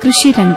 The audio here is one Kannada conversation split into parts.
ಕೃಷಿ ರಂಗ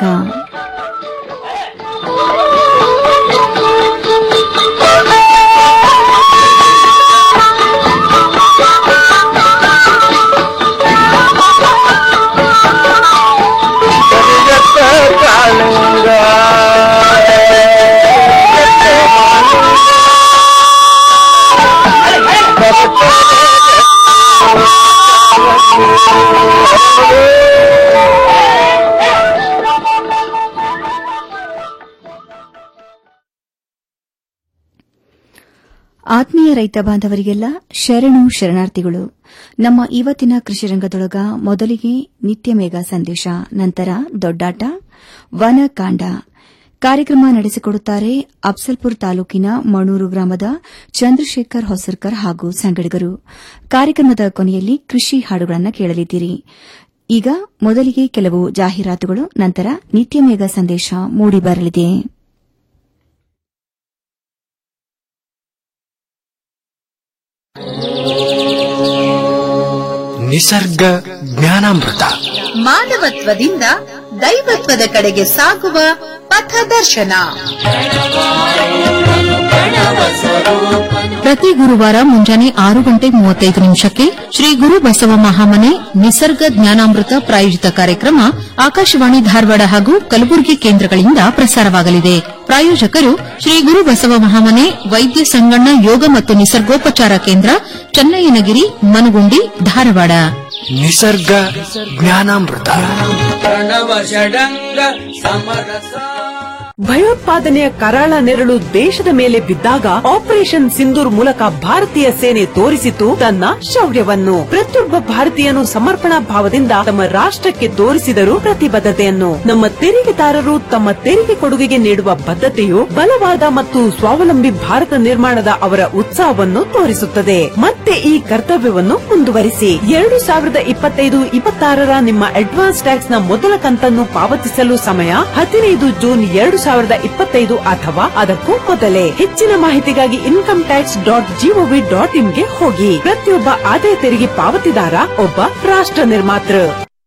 ಆತ್ಮೀಯ ರೈತ ಬಾಂಧವರಿಗೆಲ್ಲ ಶರಣು ಶರಣಾರ್ಥಿಗಳು ನಮ್ಮ ಇವತ್ತಿನ ಕೃಷಿ ರಂಗದೊಳಗ ಮೊದಲಿಗೆ ನಿತ್ಯ ಮೇಘ ಸಂದೇಶ ನಂತರ ದೊಡ್ಡಾಟ ವನಕಾಂಡ ಕಾರ್ಯಕ್ರಮ ನಡೆಸಿಕೊಡುತ್ತಾರೆ ಅಫ್ಸಲ್ಪುರ್ ತಾಲೂಕಿನ ಮಣೂರು ಗ್ರಾಮದ ಚಂದ್ರಶೇಖರ್ ಹೊಸರ್ಕರ್ ಹಾಗೂ ಸಂಗಡಿಗರು ಕಾರ್ಯಕ್ರಮದ ಕೊನೆಯಲ್ಲಿ ಕೃಷಿ ಹಾಡುಗಳನ್ನು ಕೇಳಲಿದ್ದೀರಿ ಈಗ ಮೊದಲಿಗೆ ಕೆಲವು ಜಾಹೀರಾತುಗಳು ನಂತರ ನಿತ್ಯ ಮೇಘ ಸಂದೇಶ ಮೂಡಿಬರಲಿದೆ ನಿಸರ್ಗ ಜ್ಞಾನಾಮೃತ ಮಾನವತ್ವದಿಂದ ದೈವತ್ವದ ಕಡೆಗೆ ಸಾಗುವ ಪಥದರ್ಶನ ಪ್ರತಿ ಗುರುವಾರ ಮುಂಜಾನೆ ಆರು ಗಂಟೆ ಮೂವತ್ತೈದು ನಿಮಿಷಕ್ಕೆ ಶ್ರೀ ಗುರು ಬಸವ ಮಹಾಮನೆ ನಿಸರ್ಗ ಜ್ಞಾನಾಮೃತ ಪ್ರಾಯೋಜಿತ ಕಾರ್ಯಕ್ರಮ ಆಕಾಶವಾಣಿ ಧಾರವಾಡ ಹಾಗೂ ಕಲಬುರಗಿ ಕೇಂದ್ರಗಳಿಂದ ಪ್ರಸಾರವಾಗಲಿದೆ ಪ್ರಾಯೋಜಕರು ಶ್ರೀ ಗುರು ಬಸವ ಮಹಾಮನೆ ವೈದ್ಯ ಸಂಗಣ್ಣ ಯೋಗ ಮತ್ತು ನಿಸರ್ಗೋಪಚಾರ ಕೇಂದ್ರ ಚನ್ನಯ್ಯನಗಿರಿ ಮನಗುಂಡಿ ಧಾರವಾಡ ನಿಸರ್ಗ ಜ್ಞಾನಾಮೃತ ಭಯೋತ್ಪಾದನೆಯ ಕರಾಳ ನೆರಳು ದೇಶದ ಮೇಲೆ ಬಿದ್ದಾಗ ಆಪರೇಷನ್ ಸಿಂಧೂರ್ ಮೂಲಕ ಭಾರತೀಯ ಸೇನೆ ತೋರಿಸಿತು ತನ್ನ ಶೌರ್ಯವನ್ನು ಪ್ರತಿಯೊಬ್ಬ ಭಾರತೀಯನು ಸಮರ್ಪಣಾ ಭಾವದಿಂದ ತಮ್ಮ ರಾಷ್ಟ್ರಕ್ಕೆ ತೋರಿಸಿದರು ಪ್ರತಿಬದ್ಧತೆಯನ್ನು ನಮ್ಮ ತೆರಿಗೆದಾರರು ತಮ್ಮ ತೆರಿಗೆ ಕೊಡುಗೆಗೆ ನೀಡುವ ಬದ್ಧತೆಯು ಬಲವಾದ ಮತ್ತು ಸ್ವಾವಲಂಬಿ ಭಾರತ ನಿರ್ಮಾಣದ ಅವರ ಉತ್ಸಾಹವನ್ನು ತೋರಿಸುತ್ತದೆ ಮತ್ತೆ ಈ ಕರ್ತವ್ಯವನ್ನು ಮುಂದುವರಿಸಿ ಎರಡು ಸಾವಿರದ ಇಪ್ಪತ್ತೈದು ಇಪ್ಪತ್ತಾರರ ನಿಮ್ಮ ಅಡ್ವಾನ್ಸ್ ಟ್ಯಾಕ್ಸ್ ನ ಮೊದಲ ಕಂತನ್ನು ಪಾವತಿಸಲು ಸಮಯ ಹದಿನೈದು ಜೂನ್ ಎರಡು ಸಾವಿರದ ಇಪ್ಪತ್ತೈದು ಅಥವಾ ಅದಕ್ಕೂ ಮೊದಲೇ ಹೆಚ್ಚಿನ ಮಾಹಿತಿಗಾಗಿ income tax dot G O V dot ಇನ್ಗೆ ಹೋಗಿ ಪ್ರತಿಯೊಬ್ಬ ಆದಾಯ ತೆರಿಗೆ ಪಾವತಿದಾರ ಒಬ್ಬ ರಾಷ್ಟ್ರ ನಿರ್ಮಾತೃ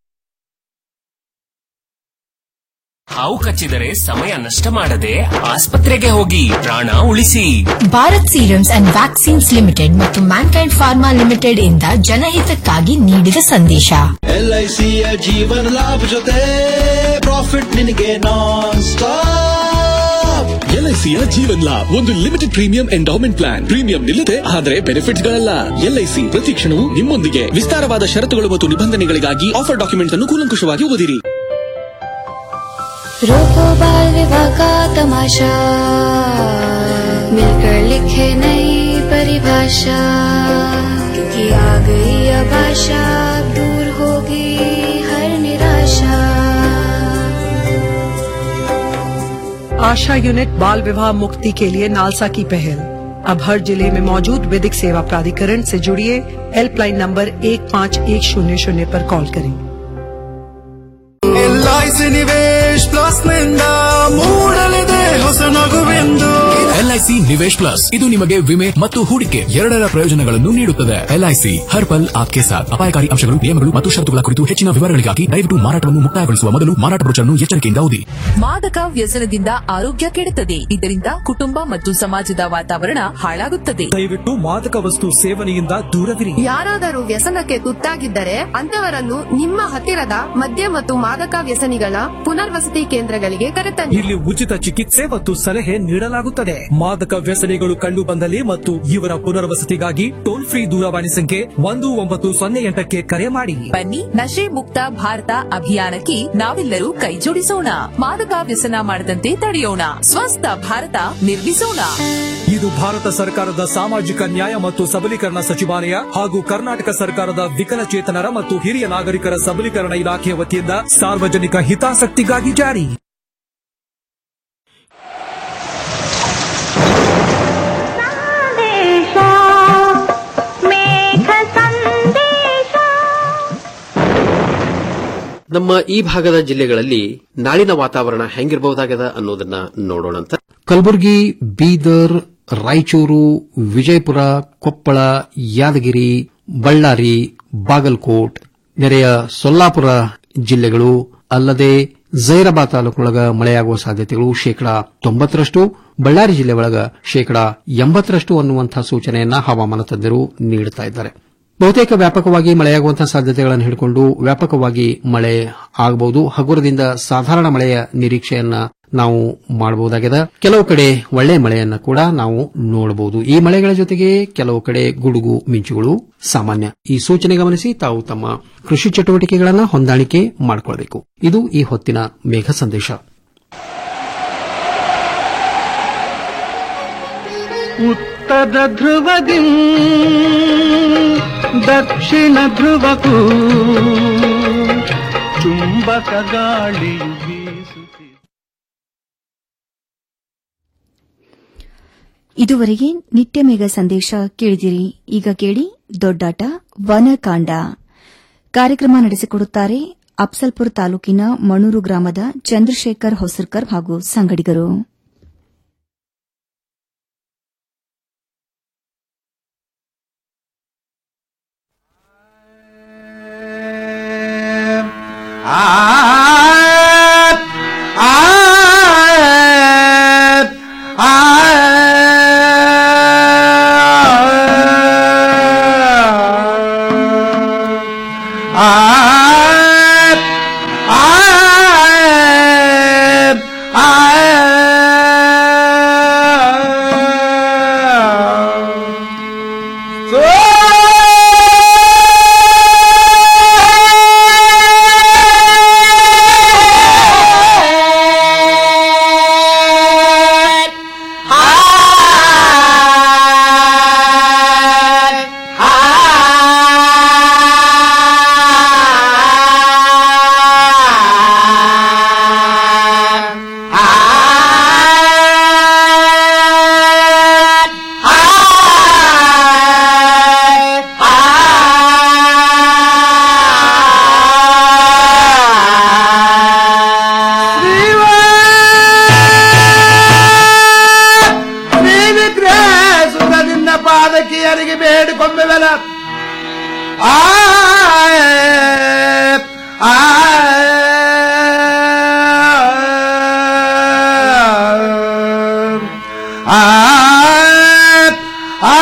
ಹಾವು ಕಚ್ಚಿದರೆ ಸಮಯ ನಷ್ಟ ಮಾಡದೆ ಆಸ್ಪತ್ರೆಗೆ ಹೋಗಿ ಪ್ರಾಣ ಉಳಿಸಿ Bharat serums and vaccines limited ಮತ್ತು ಮ್ಯಾನ್ಕೈಂಡ್ ಫಾರ್ಮಾ ಲಿಮಿಟೆಡ್ ಇಂದ ಜನಹಿತಕ್ಕಾಗಿ ನೀಡಿದ ಸಂದೇಶ ಎಲ್ಐಸಿಯ ಜೀವನ ಲಾಭ ಜೊತೆ ಪ್ರಾಫಿಟ್ ನಿನಗೆ ನಾನ್ ಸ್ಟಾಪ್ ಎಲ್ಐಸಿಯ ಜೀವನ್ ಲಾಭ್ ಒಂದು limited premium endowment plan premium ನಿಲ್ಲದೆ ಆದರೆ ಬೆನಿಫಿಟ್ಸ್ ಗಳಲ್ಲ ಎಲ್ಐಸಿ ಪ್ರತಿ ಕ್ಷಣವೂ ನಿಮ್ಮೊಂದಿಗೆ ವಿಸ್ತಾರವಾದ ಷರತ್ತುಗಳು ಮತ್ತು ನಿಬಂಧನೆಗಳಿಗಾಗಿ ಆಫರ್ ಡಾಕ್ಯುಮೆಂಟ್ ಅನ್ನು ಕೂಲಂಕುಷವಾಗಿ ಓದಿರಿ रोको बाल विवाह का तमाशा मिलकर लिखे नई परिभाषा क्योंकि आ गई अब आशा दूर होगी हर निराशा आशा यूनिट बाल विवाह मुक्ति के लिए नालसा की पहल अब हर जिले में मौजूद विधिक सेवा प्राधिकरण से जुड़िए हेल्पलाइन नंबर एक पाँच एक शून्य शून्य पर कॉल करें ಎಲ್ಐಸಿ ನಿವೇಶ್ ಪ್ಲಸ್ ನಿಂದ ಮೂಡಲಿದೆ ಹೊಸ ನಗುವೆಂದು ಎಲ್ಐಸಿ ನಿವೇಶ್ ಪ್ಲಸ್ ಇದು ನಿಮಗೆ ವಿಮೆ ಮತ್ತು ಹೂಡಿಕೆ ಎರಡರ ಪ್ರಯೋಜನಗಳನ್ನು ನೀಡುತ್ತದೆ ಎಲ್ಐಸಿ ಹರ್ ಪಲ್ ಆಪ್ಕೆ ಸಾಥ್ ಅಪಾಯಕಾರಿ ಅಂಶಗಳು ನಿಯಮಗಳು ಮತ್ತು ಷರತ್ತುಗಳ ಕುರಿತು ಹೆಚ್ಚಿನ ವಿವರಗಳಿಗಾಗಿ ದಯವಿಟ್ಟು ಮಾರಾಟವನ್ನು ಮುಕ್ತಾಯಗೊಳಿಸುವ ಮೊದಲು ಮಾರಾಟ ಬ್ರೋಚರ್ನ್ನು ಎಚ್ಚರಿಕೆಯಿಂದ ಓದಿ ಮಾದಕ ವ್ಯಸನದಿಂದ ಆರೋಗ್ಯ ಕೆಡುತ್ತದೆ ಇದರಿಂದ ಕುಟುಂಬ ಮತ್ತು ಸಮಾಜದ ವಾತಾವರಣ ಹಾಳಾಗುತ್ತದೆ ದಯವಿಟ್ಟು ಮಾದಕ ವಸ್ತು ಸೇವನೆಯಿಂದ ದೂರವಿರಿ ಯಾರಾದರೂ ವ್ಯಸನಕ್ಕೆ ತುತ್ತಾಗಿದ್ದರೆ ಅಂತವರನ್ನು ನಿಮ್ಮ ಹತ್ತಿರದ ಮದ್ಯ ಮತ್ತು ಮಾದಕ ವ್ಯಸನಿಗಳ ಪುನರ್ವಸತಿ ಕೇಂದ್ರಗಳಿಗೆ ಕರೆತನ್ನಿ ಇಲ್ಲಿ ಉಚಿತ ಚಿಕಿತ್ಸೆ ಮತ್ತು ಸಲಹೆ ನೀಡಲಾಗುತ್ತದೆ ಮಾದಕ ವ್ಯಸನಿಗಳು ಕಂಡು ಬಂದಲ್ಲಿ ಮತ್ತು ಇವರ ಪುನರ್ವಸತಿಗಾಗಿ ಟೋಲ್ ಫ್ರೀ ದೂರವಾಣಿ ಸಂಖ್ಯೆ ಒಂದು ಒಂಬತ್ತು ಸೊನ್ನೆ ಎಂಟಕ್ಕೆ ಕರೆ ಮಾಡಿ ಬನ್ನಿ ನಶೆ ಮುಕ್ತ ಭಾರತ ಅಭಿಯಾನಕ್ಕೆ ನಾವೆಲ್ಲರೂ ಕೈ ಜೋಡಿಸೋಣ ಮಾದಕ ವ್ಯಸನ ಮಾಡದಂತೆ ತಡೆಯೋಣ ಸ್ವಸ್ಥ ಭಾರತ ನಿರ್ಮಿಸೋಣ ಇದು ಭಾರತ ಸರ್ಕಾರದ ಸಾಮಾಜಿಕ ನ್ಯಾಯ ಮತ್ತು ಸಬಲೀಕರಣ ಸಚಿವಾಲಯ ಹಾಗೂ ಕರ್ನಾಟಕ ಸರ್ಕಾರದ ವಿಕಲಚೇತನರ ಮತ್ತು ಹಿರಿಯ ನಾಗರಿಕರ ಸಬಲೀಕರಣ ಇಲಾಖೆಯ ವತಿಯಿಂದ ಸಾರ್ವಜನಿಕ ಹಿತಾಸಕ್ತಿಗಾಗಿ ಜಾರಿ ನಮ್ಮ ಈ ಭಾಗದ ಜಿಲ್ಲೆಗಳಲ್ಲಿ ನಾಳಿನ ವಾತಾವರಣ ಹೆಂಗಿರಬಹುದಾಗದ ಅನ್ನೋದನ್ನ ನೋಡೋಣಂತ ಕಲಬುರಗಿ ಬೀದರ್ ರಾಯಚೂರು ವಿಜಯಪುರ ಕೊಪ್ಪಳ ಯಾದಗಿರಿ ಬಳ್ಳಾರಿ ಬಾಗಲಕೋಟ್ ನೆರೆಯ ಸೊಲ್ಲಾಪುರ ಜಿಲ್ಲೆಗಳು ಅಲ್ಲದೆ ಜೈರಾಬಾದ್ ತಾಲೂಕಿನೊಳಗ ಮಳೆಯಾಗುವ ಸಾಧ್ಯತೆಗಳು ಶೇಕಡಾ ತೊಂಬತ್ತರಷ್ಟು ಬಳ್ಳಾರಿ ಜಿಲ್ಲೆ ಒಳಗ ಶೇಕಡಾ ಎಂಬತ್ತರಷ್ಟು ಅನ್ನುವಂತಹ ಸೂಚನೆಯನ್ನ ಹವಾಮಾನ ತಜ್ಞರು ನೀಡುತ್ತಾ ಇದ್ದಾರೆ ಬಹುತೇಕ ವ್ಯಾಪಕವಾಗಿ ಮಳೆಯಾಗುವಂತಹ ಸಾಧ್ಯತೆಗಳನ್ನು ಹಿಡಿಕೊಂಡು ವ್ಯಾಪಕವಾಗಿ ಮಳೆ ಆಗಬಹುದು ಹಗುರದಿಂದ ಸಾಧಾರಣ ಮಳೆಯ ನಿರೀಕ್ಷೆಯನ್ನ ನಾವು ಮಾಡಬಹುದಾಗಿದೆ ಕೆಲವು ಕಡೆ ಒಳ್ಳೆ ಮಳೆಯನ್ನ ಕೂಡ ನಾವು ನೋಡಬಹುದು ಈ ಮಳೆಗಳ ಜೊತೆಗೆ ಕೆಲವು ಕಡೆ ಗುಡುಗು ಮಿಂಚುಗಳು ಸಾಮಾನ್ಯ ಈ ಸೂಚನೆ ಗಮನಿಸಿ ತಾವು ತಮ್ಮ ಕೃಷಿ ಚಟುವಟಿಕೆಗಳನ್ನು ಹೊಂದಾಣಿಕೆ ಮಾಡಿಕೊಳ್ಳಬೇಕು ಇದು ಈ ಹೊತ್ತಿನ ಮೇಘ ಸಂದೇಶ ಉತ್ತರ ಧ್ರುವದಿ ದಕ್ಷಿಣ ಧ್ರುವಕ್ಕೂ ಚುಂಬಕ ಗಾಳಿಯು ಬೀಸುತ್ತಿದೆ ಇದುವರೆಗೆ ನಿತ್ಯ ಮೇಘ ಸಂದೇಶ ಕೇಳಿದಿರಿ ಈಗ ಕೇಳಿ ದೊಡ್ಡಾಟ ವನಕಾಂಡ ಕಾರ್ಯಕ್ರಮ ನಡೆಸಿಕೊಡುತ್ತಾರೆ ಅಫ್ಸಲ್ಪುರ್ ತಾಲೂಕಿನ ಮಣೂರು ಗ್ರಾಮದ ಚಂದ್ರಶೇಖರ್ ಹೊಸರ್ಕರ್ ಹಾಗೂ ಸಂಗಡಿಗರು ಸುರದಿಂದ ಪಾದಕಿಯರಿಗೆ ಬೇಡಿಕೊಂಬೆವಲ ಆ ಆ ಆ ಆ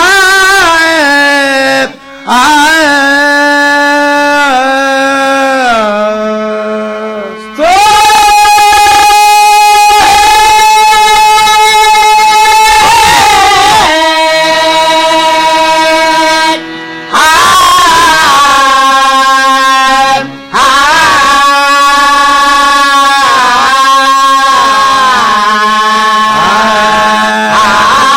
ಆ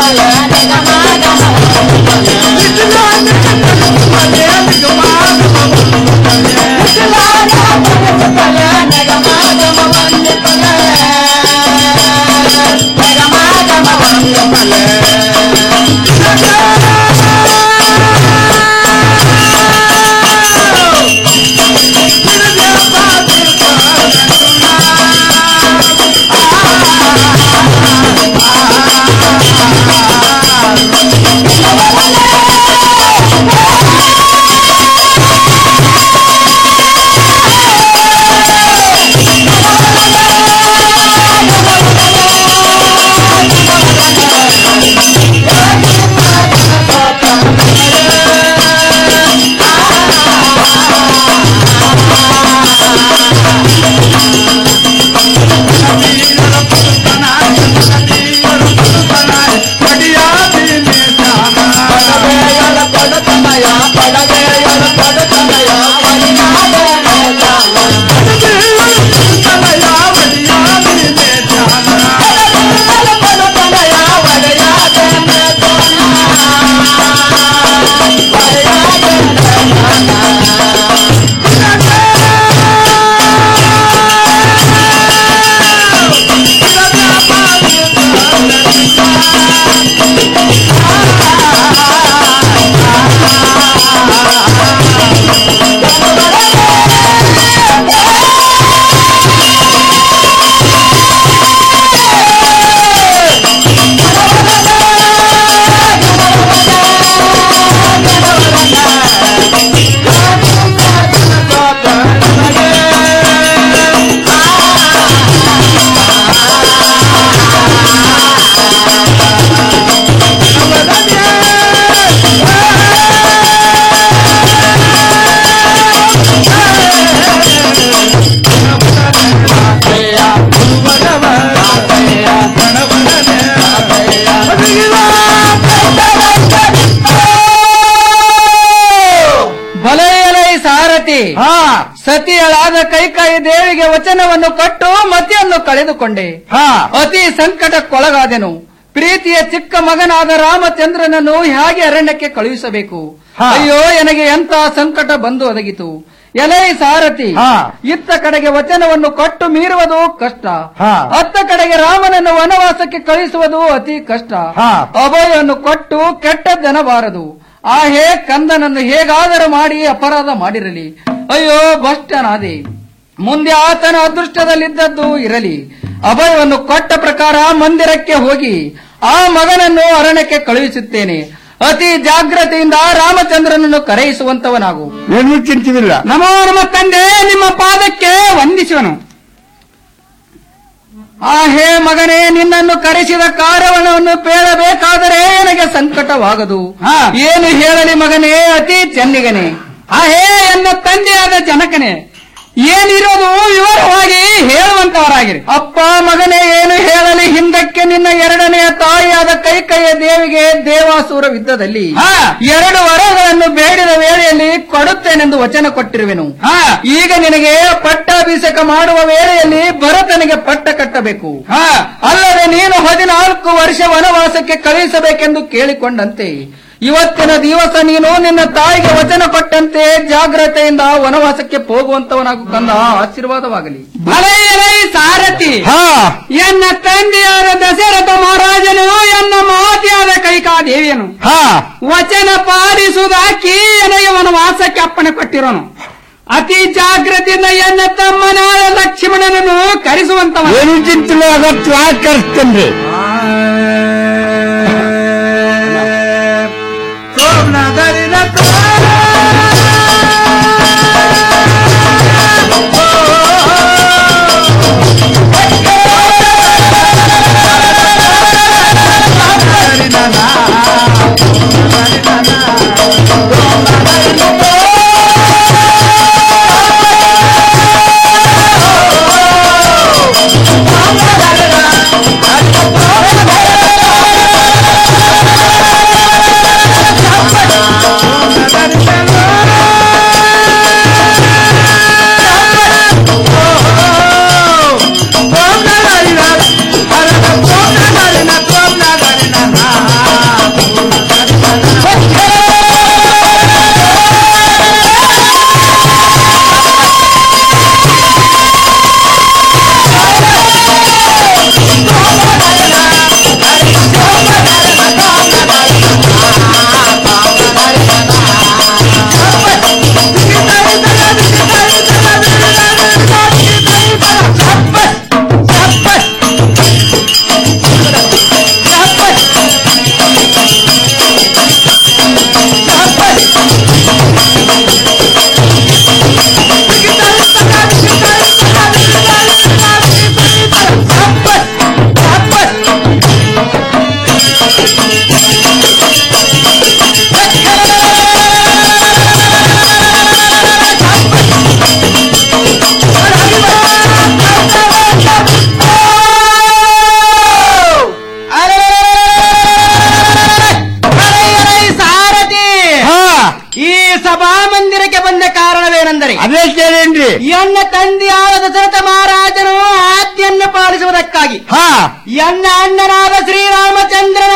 ಬಲೆಯಲೈ ಸಾರಥಿ ಸತಿಯಳಾದ ಕೈಕಾಯಿ ದೇವಿಗೆ ವಚನವನ್ನು ಕೊಟ್ಟು ಮತಿಯನ್ನು ಕಳೆದುಕೊಂಡೆ ಅತಿ ಸಂಕಟಕ್ಕೊಳಗಾದೆನು ಪ್ರೀತಿಯ ಚಿಕ್ಕ ಮಗನಾದ ರಾಮಚಂದ್ರನನ್ನು ಹೇಗೆ ಅರಣ್ಯಕ್ಕೆ ಕಳುಹಿಸಬೇಕು ಅಯ್ಯೋ ನನಗೆ ಎಂತ ಸಂಕಟ ಬಂದು ಒದಗಿತು ಎಲೈ ಸಾರಥಿ ಇತ್ತ ಕಡೆಗೆ ವಚನವನ್ನು ಕೊಟ್ಟು ಮೀರುವುದು ಕಷ್ಟ ಅತ್ತ ಕಡೆಗೆ ರಾಮನನ್ನು ವನವಾಸಕ್ಕೆ ಕಳುಹಿಸುವುದು ಅತಿ ಕಷ್ಟ ಅಭಯವನ್ನು ಕೊಟ್ಟು ಕೆಟ್ಟದ್ದೆನಬಾರದು ಆ ಹೇ ಕಂದನನ್ನು ಹೇಗಾದರೂ ಮಾಡಿ ಅಪರಾಧ ಮಾಡಿರಲಿ ಅಯ್ಯೋ ಭ್ರಷ್ಟನಾದೆ ಮುಂದೆ ಆತನ ಅದೃಷ್ಟದಲ್ಲಿದ್ದದ್ದು ಇರಲಿ ಅಭಯವನ್ನು ಕೊಟ್ಟ ಪ್ರಕಾರ ಮಂದಿರಕ್ಕೆ ಹೋಗಿ ಆ ಮಗನನ್ನು ಅರಣ್ಯಕ್ಕೆ ಕಳುಹಿಸುತ್ತೇನೆ ಅತಿ ಜಾಗ್ರತೆಯಿಂದ ರಾಮಚಂದ್ರನನ್ನು ಕರೆಯಿಸುವಂತವನಾಗು ಏನು ಚಿಂತಿಲ್ಲ ನಮೋ ನಮ್ಮ ತಂದೆ ನಿಮ್ಮ ಪಾದಕ್ಕೆ ವಂದಿಸುವನು ಆ ಹೇ ಮಗನೇ ನಿನ್ನನ್ನು ಕರೆಸಿದ ಕಾರ್ಯವನ್ನು ಪೇಳಬೇಕಾದರೆ ನನಗೆ ಸಂಕಟವಾಗದು ಏನು ಹೇಳಲಿ ಮಗನೇ ಅತಿ ಚೆನ್ನಿಗನೆ ಆ ಹೇ ಎನ್ನ ತಂದೆಯಾದ ಜನಕನೇ ಏನಿರೋದು ವಿವರವಾಗಿ ಹೇಳುವಂತವರಾಗಿರಿ ಅಪ್ಪ ಮಗನೇ ಏನು ಹೇಳಲಿ ಹಿಂದಕ್ಕೆ ನಿನ್ನ ಎರಡನೆಯ ತಾಯಿಯಾದ ಕೈಕೈಯ ದೇವಿಗೆ ದೇವಾಸುರ ಯುದ್ಧದಲ್ಲಿ ಎರಡು ವರಗಳನ್ನು ಬೇಡಿದ ವೇಳೆಯಲ್ಲಿ ಕೊಡುತ್ತೇನೆಂದು ವಚನ ಕೊಟ್ಟಿರುವೆನು ಈಗ ನಿನಗೆ ಪಟ್ಟಾಭಿಷೇಕ ಮಾಡುವ ವೇಳೆಯಲ್ಲಿ ಭರತನಿಗೆ ಪಟ್ಟ ಕಟ್ಟಬೇಕು ಅಲ್ಲದೆ ನೀನು ಹದಿನಾಲ್ಕು ವರ್ಷ ವನವಾಸಕ್ಕೆ ಕಳುಹಿಸಬೇಕೆಂದು ಕೇಳಿಕೊಂಡಂತೆ ಇವತ್ತಿನ ದಿವಸ ನೀನು ನಿನ್ನ ತಾಯಿಗೆ ವಚನ ಕೊಟ್ಟಂತೆ ಜಾಗ್ರತೆಯಿಂದ ವನವಾಸಕ್ಕೆ ಹೋಗುವಂತವನಾಗು ಕಂದ ಆಶೀರ್ವಾದವಾಗಲಿ ಬಲೈಯಲೈ ಸಾರಥಿ ಎನ್ನ ತಂದೆಯಾದ ದಶರಥ ಮಹಾರಾಜನು ಎನ್ನ ಮಾತೆಯಾದ ಕೈಕಾದೇವಿಯನು ವಚನ ಪಾಲಿಸುವುದಾಕಿ ನನಗೆ ವನವಾಸಕ್ಕೆ ಅಪ್ಪಣೆ ಕೊಟ್ಟಿರೋನು ಅತಿ ಜಾಗ್ರತೆಯಿಂದ ಎನ್ನ ತಮ್ಮನಾದ ಲಕ್ಷ್ಮಣನನ್ನು ಕರೆಸುವಂತವ ಏನು ಚಿಂತಿಲ್ಲ ಅದಕ್ಕೆ ಕರೆಸ್ತೇನ್ರಿ Oh, ಕೇಳ್ರಿ ಅದೇ ಕೇಳೇನ್ರಿ ಎನ್ನ ತಂದೆಯಾದ ದಶರಥ ಮಹಾರಾಜನು ಆಜ್ಞೆಯನ್ನು ಪಾಲಿಸುವುದಕ್ಕಾಗಿ ಹಾ ಎನ್ನ ಅಣ್ಣನಾದ ಶ್ರೀರಾಮಚಂದ್ರನ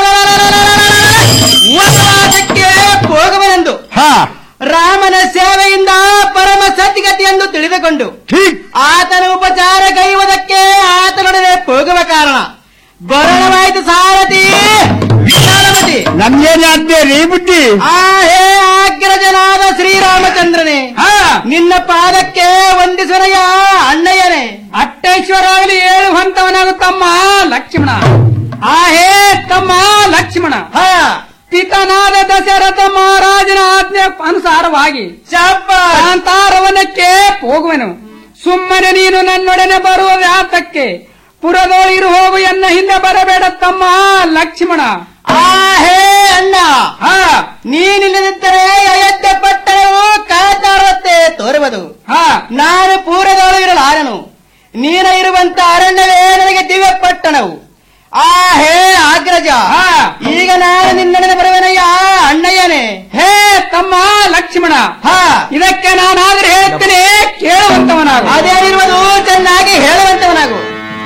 ವನವಾಸಕ್ಕೆ ಹೋಗುವನೆಂದು ಹಾ ರಾಮನ ಸೇವೆಯಿಂದ ಪರಮ ಸದ್ಗತಿಯನ್ನು ತಿಳಿದುಕೊಂಡು ಆತನ ಉಪಚಾರ ಕೈಯುವುದಕ್ಕೆ ಆತನೊಡನೆ ಹೋಗುವ ಕಾರಣ ಬರಣವಾಯಿತು ಸಾರಥಿ ವಿಶಾಲಮತಿ ನಮ್ಗೇನೆ ಅದ್ದೇ ರೀ ಬುದ್ಧಿ ಆ ಹೇ ಅಗ್ರಜನಾದ ಶ್ರೀರಾಮಚಂದ್ರನೇ ನಿನ್ನ ಪಾದಕ್ಕೆ ವಂದಿಸುವನಯ್ಯ ಅಣ್ಣಯ್ಯನೇ ಅಟ್ಟೇಶ್ವರಾಗಲಿ ಏಳು ಹಂತವನಾಗುತ್ತಮ್ಮ ಲಕ್ಷ್ಮಣ ಆ ಹೇ ತಮ್ಮ ಲಕ್ಷ್ಮಣ ಪಿತನಾದ ದಶರಥ ಮಹಾರಾಜನ ಆಜ್ಞೆ ಅನುಸಾರವಾಗಿ ಕಾಂತಾರವನಕ್ಕೆ ಹೋಗುವೆನು ಸುಮ್ಮನೆ ನೀನು ನನ್ನೊಡನೆ ಬರುವ ವ್ಯಾಪಕ್ಕೆ ಪುರದೋಳಿರು ಹೋಗು ಎನ್ನ ಹಿಂದೆ ಬರಬೇಡ ತಮ್ಮ ಲಕ್ಷ್ಮಣ ಆ ಹೇ ಅಣ್ಣ ನೀನಿಲ್ಲದಿದ್ದರೆ ಅಯೋಧ್ಯೆ ಪಟ್ಟಣವು ಕಾತಾರತ್ತೆ ತೋರುವುದು ನಾನು ಪೂರದೊಳು ಇರಲಾರನು ನೀನ ಇರುವಂತ ಅರಣ್ಯವೇ ನನಗೆ ದಿವ್ಯ ಪಟ್ಟಣವು ಆ ಹೇ ಅಗ್ರಜ ಈಗ ನಾನು ನಿನ್ನೊಡನೆ ಬರುವನಯ್ಯ ಅಣ್ಣಯ್ಯನೇ ಹೇ ತಮ್ಮ ಲಕ್ಷ್ಮಣ ಇದಕ್ಕೆ ನಾನಾದ್ರೆ ಹೇಳ್ತೇನೆ ಕೇಳುವಂತವನಾಗು ಅದೇನಿರುವುದು ಚೆನ್ನಾಗಿ ಹೇಳುವಂತವನಾಗು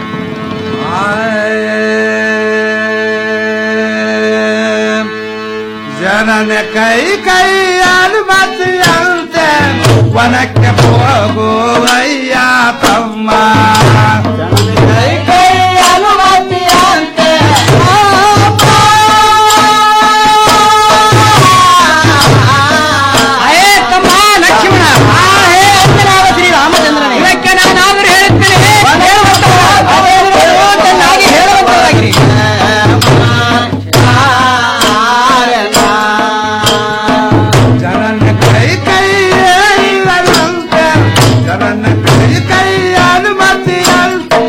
ಜನನ ಕೈ ಕೈ ಅನುಮತಿಯಂತೆ ವನಕ್ಕೆ ಹೋಗುವಯ್ಯ ತಮ್ಮ ಕೈ ಕೈ ಅನುಮತಿಯಂತೆ ಹೇ ತಮ್ಮ ಲಕ್ಷ್ಮಣ ಹೇ ಅಂಜನಾದ ಶ್ರೀರಾಮಚಂದ್ರನೇ ಇದಕ್ಕೆ ನಾನಾದ್ರೆ ಹೇಳ್ತೇನೆ ಕೇಳುವಂತವನಾಗು ಚೆನ್ನಾಗಿ ಹೇಳುವಂತವರಾಗಿರಿ ಜನನ ಕೈ ಕೈ ಇಲ್ಲದಂತೆ ಜನನ ಕೈ ಕೈ ಅನುಮತಿಯಂತೆ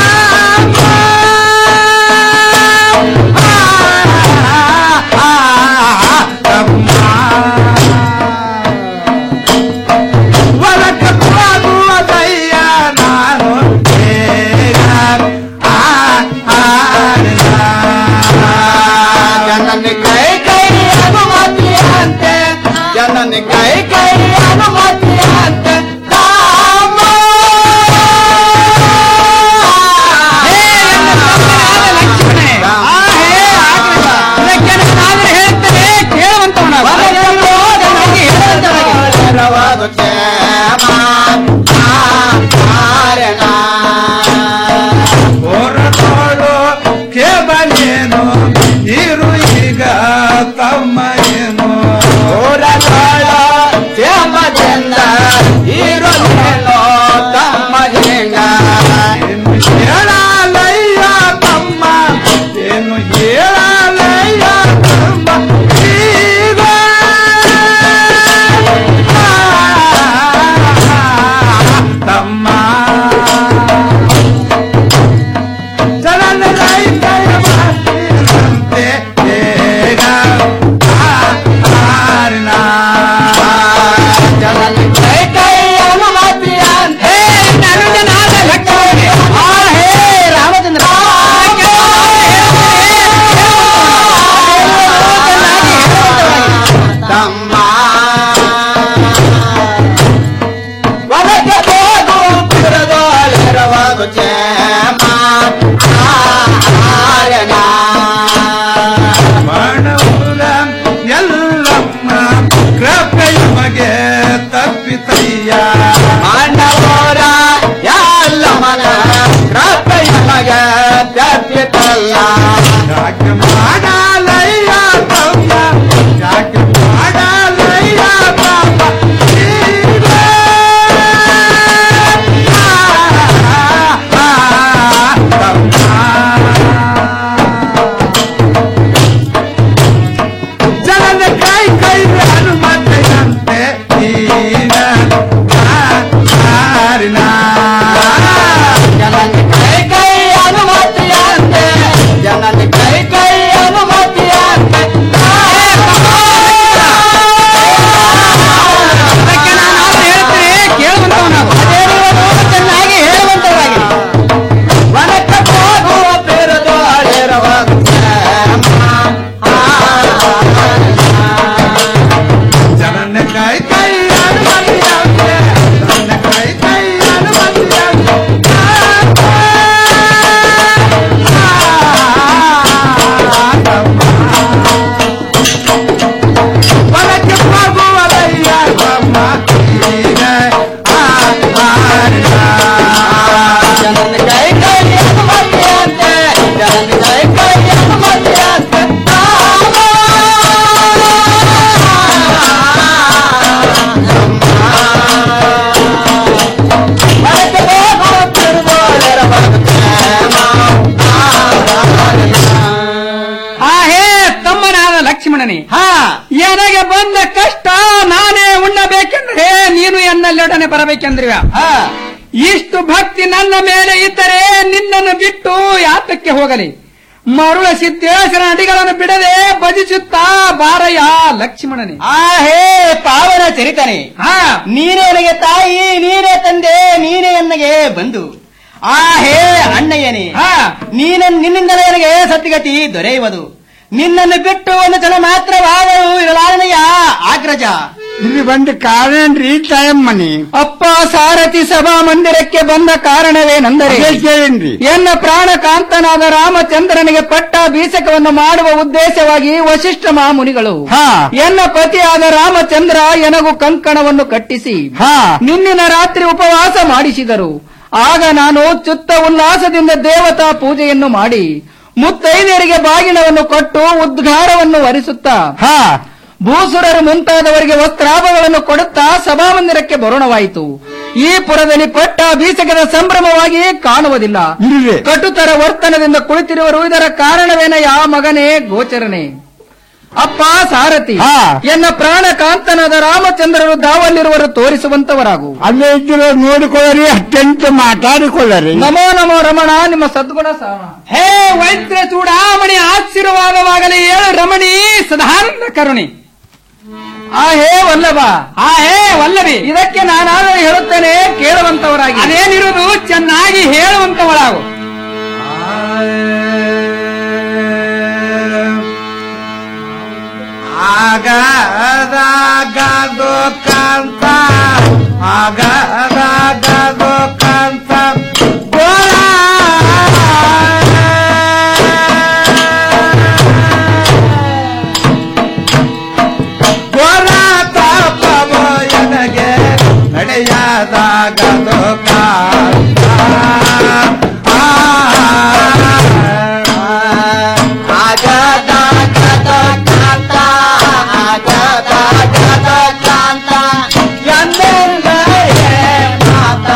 ಹೊಲಕ್ಕೆ ಹೋಗುವುದಯ್ಯ ನಾನು ಬೇಗ ಜನನ ಕೈ ಕೈ ಅನುಮತಿಯಂತೆ ಜನನ ಕೈ ಕೈ ಅನುಮತಿಯಂತೆ ಹೊರತೋಳು ಕೇಬನೇನು ಇರು ಈಗ ತಮ್ಮ ಏನು ಹೊರತೋಳು ಕೇಬದಿಂದ ಇರು ಏನೋ ತಮ್ಮ ಹೆಂಗ ಏನು ಹೇಳಲಯ್ಯ ತಮ್ಮ ಏನು ಹೇಳಲಯ್ಯ ತಮ್ಮ ಈಗ ತಮ್ಮ ಜನನ ರೈತರ ಮಾತಿನಂತೆ ಬೇಗ ಆರಿನ ಜನನ ಕೈ ಕೈ ಅನುಮತಿಯಂತೆ ನನಗನಾದ ಲಕ್ಷ್ಮಣೆ ಆ ಹೇ ರಾಮಚಂದ್ರ ಲಕ್ಷ್ಮಣನೇ ಹಾ ನನಗೆ ಬಂದ ಕಷ್ಟ ನಾನೇ ಉಣ್ಣಬೇಕೆಂದ್ರೆ ನೀನು ಎನ್ನಲ್ಲೊಡನೆ ಬರಬೇಕೆಂದ್ರಿವ ಇಷ್ಟು ಭಕ್ತಿ ನನ್ನ ಮೇಲೆ ಇದ್ದರೆ ನಿನ್ನನ್ನು ಬಿಟ್ಟು ಯಾತಕ್ಕೆ ಹೋಗಲಿ ಮರುಳ ಸಿದ್ದೇಶ್ವರ ಅಡಿಗಳನ್ನು ಬಿಡದೆ ಭಜಿಸುತ್ತಾ ಬಾರಯ್ಯ ಲಕ್ಷ್ಮಣನೇ ಆ ಹೇ ಪಾವನ ಚರಿತನೆ ಹಾ ನೀನೇ ನನಗೆ ತಾಯಿ ನೀನೇ ತಂದೆ ನೀನೇ ನನಗೆ ಬಂಧು ಆ ಹೇ ಅಣ್ಣಯ್ಯನೇ ನೀನ ನಿನ್ನಿಂದಲೇ ನನಗೆ ಸತ್ಯಗತಿ ದೊರೆಯುವುದು ನಿನ್ನನ್ನು ಬಿಟ್ಟು ಒಂದು ಜನ ಮಾತ್ರವಾದರೂ ಇರಲಾರನೆಯ ಆಗ್ರಜ ಇಲ್ಲಿ ಬಂದ ಕಾರಣೇನ್ರಿ ತಾಯಮ್ಮನಿ ಅಪ್ಪ ಸಾರಥಿ ಸಭಾ ಮಂದಿರಕ್ಕೆ ಬಂದ ಕಾರಣವೇನೆಂದರೆ ಅದೇ ಕೇಳೇನ್ರಿ ಎನ್ನ ಪ್ರಾಣಕಾಂತನಾದ ರಾಮಚಂದ್ರನಿಗೆ ಪಟ್ಟಾಭಿಷೇಕವನ್ನು ಮಾಡುವ ಉದ್ದೇಶವಾಗಿ ವಶಿಷ್ಠ ಮಹಾಮುನಿಗಳು ಹಾ. ಎನ್ನ ಪತಿಯಾದ ರಾಮಚಂದ್ರ ಎನಗೂ ಕಂಕಣವನ್ನು ಕಟ್ಟಿಸಿ ಹಾ. ನಿನ್ನಿನ ರಾತ್ರಿ ಉಪವಾಸ ಮಾಡಿಸಿದರು ಆಗ ನಾನು ಚುತ್ತ ಉಲ್ಲಾಸದಿಂದ ದೇವತಾ ಪೂಜೆಯನ್ನು ಮಾಡಿ ಮುತ್ತೈದೆಯರಿಗೆ ಬಾಗಿಣವನ್ನು ಕೊಟ್ಟು ಉದ್ಘಾರವನ್ನು ವರಿಸುತ್ತಾ ಹಾ ಭೂಸುರರು ಮುಂತಾದವರಿಗೆ ವಸ್ತ್ರಾಭಗಳನ್ನು ಕೊಡುತ್ತಾ ಸಭಾಮಂದಿರಕ್ಕೆ ಬರೋಣವಾಯಿತು ಈ ಪುರದಲ್ಲಿ ಪಟ್ಟಾಭಿಷೇಕದ ಸಂಭ್ರಮವಾಗಿ ಕಾಣುವುದಿಲ್ಲ ಇಲ್ವೇ ಕಟುತರ ವರ್ತನದಿಂದ ಕುಳಿತಿರುವರು ಇದರ ಕಾರಣವೇನಯ್ಯ ಮಗನೇ ಗೋಚರನೆ ಅಪ್ಪ ಸಾರಥಿ ಹಾ. ಎನ್ನ ಪ್ರಾಣಕಾಂತನಾದ ರಾಮಚಂದ್ರರು ದಾವಲ್ಲಿರುವರು ತೋರಿಸುವಂತವರಾಗು ಅಲ್ಲೇ ಇದ್ರು ನೋಡಿಕೊಳ್ಳರಿ ಅತ್ಯಂತ ಮಾತಾಡಿಕೊಳ್ಳರಿ ನಮೋ ನಮೋ ರಮಣ ನಿಮ್ಮ ಸದ್ಗುಣ ಸಾಮ ಹೇ ವೈದ್ಯ ಚೂಡಾಮಣಿ ಆಶೀರ್ವಾದವಾಗಲಿ ಏಳು ರಮಣಿ ಸದಾನಂದ ಕರುಣಿ ಆ ಹೇ ವಲ್ಲಭ ಆ ಹೇ ವಲ್ಲಭಿ ಇದಕ್ಕೆ ನಾನಾದರೂ ಹೇಳುತ್ತೇನೆ ಕೇಳುವಂತವರಾಗಿ ಅದೇನಿರುವುದು ಚೆನ್ನಾಗಿ ಹೇಳುವಂತವಳಾಗು ಆಗದಾಗದು ಕಾಂತ ಆಗದಾಗದು ಕಾಂತ ಗೋಳ ಗೋಳ ತಾಪವೋ ಎನಗೆ ನಡೆಯದಾಗದು ಕಾಂತ ಆಗದಾಗದು ಕಾಂತ ಆಗದಾಗದು ಕಾಂತ ಎಂದೆಂದರೆ ಮಾತ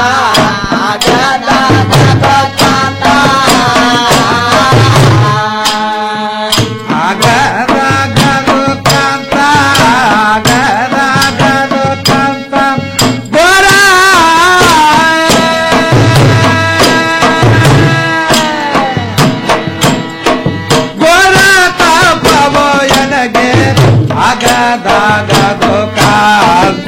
ಆಗದಾಗದು ಕಾಂತ ಆಗದಾಗದು ಕಾಂತ ಆಗದಾಗದು ಕಾಂತ ಗೋರ ಗೋರ ತಾಪವೋ ಎನಗೆ ಆಗದಾಗದು ಕಾಂತ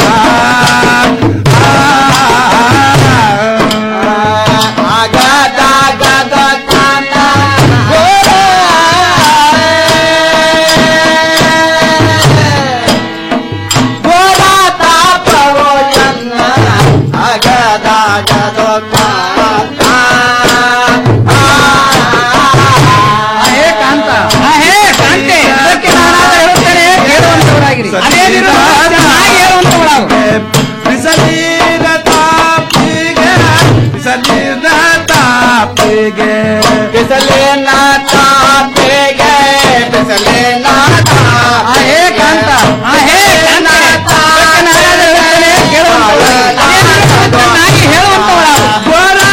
ಆಗದಾಗದು ಕಾಂತ ಗೋರ ತಾಪವೋ ಎನ್ನ ಆಗದಾಗದು ಕಾಂತ ಹೇ ಕಾಂತ ಆ ಹೇ ಕಾಂತೆ ಇದಕ್ಕೆ ನಾನಾದರೂ ಹೇಳುತ್ತೇನೆ ಕೇಳುವಂತವರಾಗಿರಿ ಅದೇನಿರುವುದು ಚೆನ್ನಾಗಿ ಹೇಳುವಂತವಳಾಗು ಬಿಸಲಿನ ತಾಪಿಗೆ ಬಿಸಲಿನ ತಾಪಿಗೆ ಬಿಸಲಿನ ತಾಪಿಗೆ ಬಿಸಲಿನ ಆ ಹೇ ಕಾಂತ ಆ ಹೇ ಕಾಂತೆ ಇದಕ್ಕೆ ನಾನಾದರೂ ಹೇಳುತ್ತೇನೆ ಕೇಳುವಂತವಳಾಗಿರಿ ಅದೇನಿರುವುದು ಚೆನ್ನಾಗಿ ಹೇಳುವಂತವಳಾಗು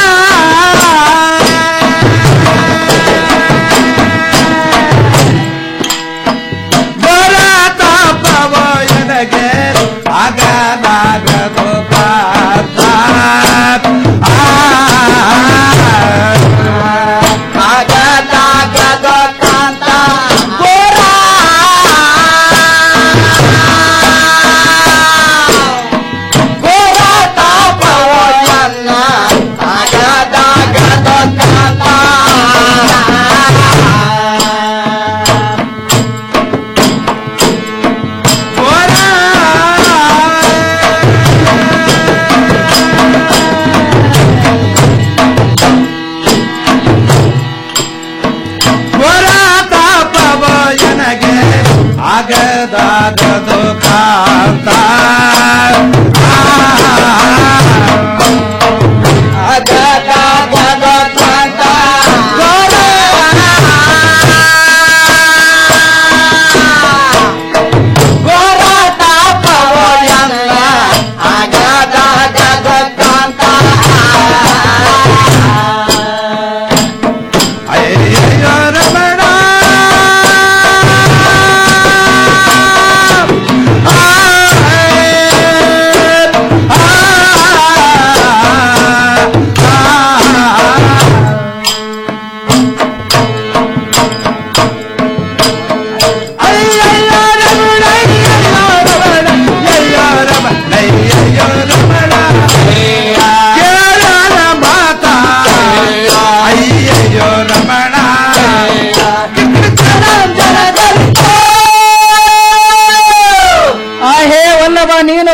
ಗೋರ ತಾಪವ ಎನಗೆ ಆಗದಾಗದು ಕಾಂತ ಆಗದಾಗದು ಕಾಂತ ಗೋರ ಗೋರ ತಾಪವ ಎನ್ನ ಆಗದಾಗದು ಕಾಂತ ನನಗೆ ಆಗದಾಗದು ಕಾಂತ ಆಗದಾಗದು ಕಾಂತ ಗೋರ ತಾಪವ ಎಲ್ಲ ಆಗದಾಗದು ಕಾಂತ ಅಯ್ಯೋ ರಮಣ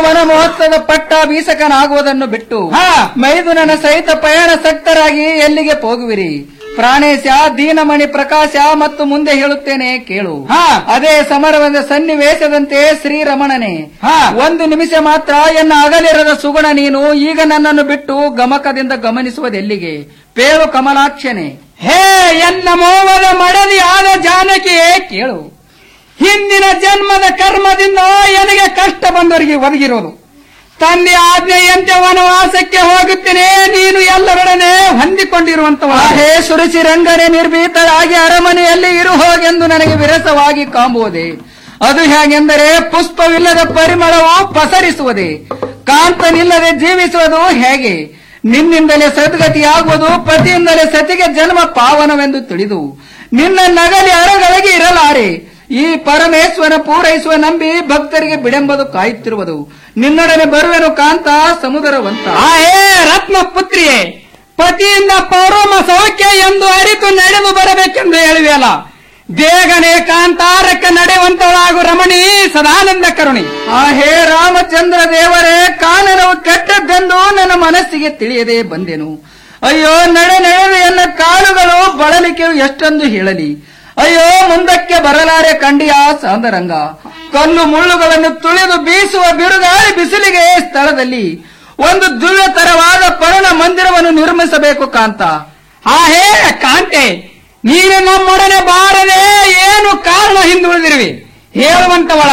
ವನ ಮಹೋತ್ಸವದ ಪಟ್ಟ ಬೀಸಕನಾಗುವುದನ್ನು ಬಿಟ್ಟು ಮೈದುನನ ಸಹಿತ ಪಯಣ ಸಕ್ತರಾಗಿ ಎಲ್ಲಿಗೆ ಹೋಗುವಿರಿ ಪ್ರಾಣೇಶ ದೀನಮಣಿ ಪ್ರಕಾಶ ಮತ್ತು ಮುಂದೆ ಹೇಳುತ್ತೇನೆ ಕೇಳು ಅದೇ ಸಮರವಂದ ಸನ್ನಿವೇಶದಂತೆ ಶ್ರೀರಮಣನೆ ಒಂದು ನಿಮಿಷ ಮಾತ್ರ ಎನ್ನ ಅಗಲಿರದ ಸುಗುಣ ನೀನು ಈಗ ನನ್ನನ್ನು ಬಿಟ್ಟು ಗಮಕದಿಂದ ಗಮನಿಸುವುದೆಲ್ಲಿಗೆ ಪೇರು ಕಮಲಾಕ್ಷನೆ ಹೇ ಎನ್ನ ಮೋವದ ಮಡದಿಯಾದ ಜಾನಕಿಯೇ ಕೇಳು ಹಿಂದಿನ ಜನ್ಮದ ಕರ್ಮದಿಂದ ನನಗೆ ಕಷ್ಟ ಬಂದವರಿಗೆ ಒದಗಿರೋದು ತಂದೆ ಆಜ್ಞೆಯಂತೆ ವನವಾಸಕ್ಕೆ ಹೋಗುತ್ತೇನೆ ನೀನು ಎಲ್ಲರೊಡನೆ ಹೊಂದಿಕೊಂಡಿರುವಂತವ ಹೇ ಸುರಿಸಿ ರಂಗನೆ ನಿರ್ಭೀತರಾಗಿ ಅರಮನೆಯಲ್ಲಿ ಇರು ಹೋಗೆಂದು ನನಗೆ ವಿರಸವಾಗಿ ಕಾಂಬುವುದೇ ಅದು ಹೇಗೆಂದರೆ ಪುಷ್ಪವಿಲ್ಲದ ಪರಿಮಳವು ಪಸರಿಸುವುದೇ ಕಾಂತನಿಲ್ಲದೆ ಜೀವಿಸುವುದು ಹೇಗೆ ನಿನ್ನಿಂದಲೇ ಸದ್ಗತಿಯಾಗುವುದು ಪತಿಯಿಂದಲೇ ಸತಿಗೆ ಜನ್ಮ ಪಾವನವೆಂದು ತಿಳಿದು ನಿನ್ನ ನಗಲಿ ಅರಗಳಿಗೆ ಇರಲಾರೆ ಈ ಪರಮೇಶ್ವರ ಪೂರೈಸುವ ನಂಬಿ ಭಕ್ತರಿಗೆ ಬಿಡೆಂಬುದು ಕಾಯುತ್ತಿರುವುದು ನಿನ್ನೊಡನೆ ಬರುವೆನು ಕಾಂತ ಸಮುದರವಂತ ಹೇ ರತ್ನ ಪುತ್ರಿಯೇ ಪತಿಯಿಂದ ಪೌರೋಮ ಸೌಖ್ಯ ಎಂದು ಅರಿತು ನಡೆದು ಬರಬೇಕೆಂದು ಹೇಳುವೆಯಲ್ಲ ಬೇಗನೆ ಕಾಂತಾರಕ್ಕ ನಡೆಯುವಂತಳಾಗು ರಮಣಿ ಸದಾನಂದ ಕರುಣಿ ಆ ಹೇ ರಾಮಚಂದ್ರ ದೇವರೇ ಕಾನನವು ಕೆಟ್ಟದ್ದೆಂದು ನನ್ನ ಮನಸ್ಸಿಗೆ ತಿಳಿಯದೆ ಬಂದೆನು ಅಯ್ಯೋ ನಡೆ ನಡೆದು ಎನ್ನ ಕಾಲುಗಳು ಬಳಲಿಕೆಯು ಎಷ್ಟೊಂದು ಹೇಳಲಿ ಅಯ್ಯೋ ಮುಂದಕ್ಕೆ ಬರಲಾರೆ ಕಂಡಿಯ ಸಾಂದರಂಗ ಕಲ್ಲು ಮುಳ್ಳುಗಳನ್ನು ತುಳಿದು ಬೀಸುವ ಬಿರುಗಾಳಿ ಬಿಸಿಲಿಗೆ ಸ್ಥಳದಲ್ಲಿ ಒಂದು ದಿವ್ಯತರವಾದ ಪರ್ಣ ಮಂದಿರವನ್ನು ನಿರ್ಮಿಸಬೇಕು ಕಾಂತ ಆ ಹೇ ಕಾಂತೆ ನೀನು ನಮ್ಮೊಡನೆ ಬಾರದೆ ಏನು ಕಾರಣ ಹಿಂದುಳಿದಿರುವಿ ಹೇಳುವಂತವಳ